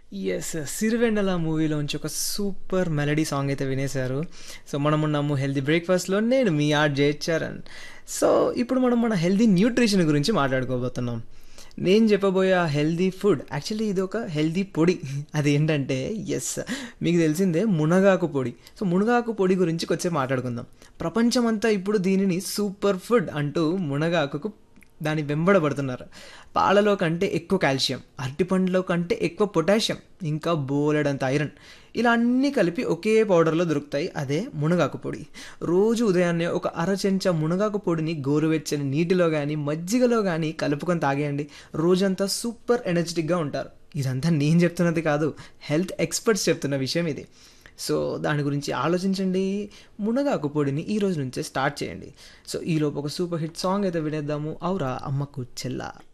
Yes. 'Sirivennela' మూవీలోంచి ఒక super melody song అయితే వినేశారు. So, మనమున్నాము healthy బ్రేక్‌ఫాస్ట్‌లో నేను మీ ఆర్‌జే చరణ్. సో, ఇప్పుడు మనం మన హెల్తీ న్యూట్రిషన్ గురించి మాట్లాడుకోబోతున్నాం. నేను చెప్పబోయే ఆ హెల్తీ ఫుడ్ యాక్చువల్లీ ఇదొక హెల్తీ పొడి. అదేంటంటే యెస్. మీకు తెలిసిందే మునగాకు పొడి. సో, మునగాకు పొడి గురించి కొద్దిసేపు మాట్లాడుకుందాం. ప్రపంచమంతా ఇప్పుడు దీనిని సూపర్ ఫుడ్ అంటూ మునగాకుకు దాని వెంబడబడుతున్నారు. పాలలో కంటే ఎక్కువ కాల్షియం, అరటిపండులో కంటే ఎక్కువ పొటాషియం, ఇంకా బోలెడంత ఐరన్ ఇలా అన్నీ కలిపి ఒకే పౌడర్‌లో దొరుకుతాయి. అదే మునగాకు పొడి. రోజు ఉదయాన్నే ఒక అర చెంచా మునగాకు పొడిని గోరువెచ్చని నీటిలో గానీ, మజ్జిగలో గానీ కలుపుకొని తాగేయండి. రోజంతా సూపర్ ఎనర్జిటిక్‌గా ఉంటారు. ఇదంతా నేను చెప్తున్నది కాదు. హెల్త్ ఎక్స్‌పర్ట్స్ చెప్తున్న విషయం ఇది. సో, దాని గురించి ఆలోచించండి. మునగాకు పొడిని ఈ రోజు నుంచే స్టార్ట్ చేయండి. సో, ఈలోపు ఒక సూపర్ హిట్ సాంగ్ అయితే వినేద్దాము. 'ఔరా అమ్మకు చెల్లా'.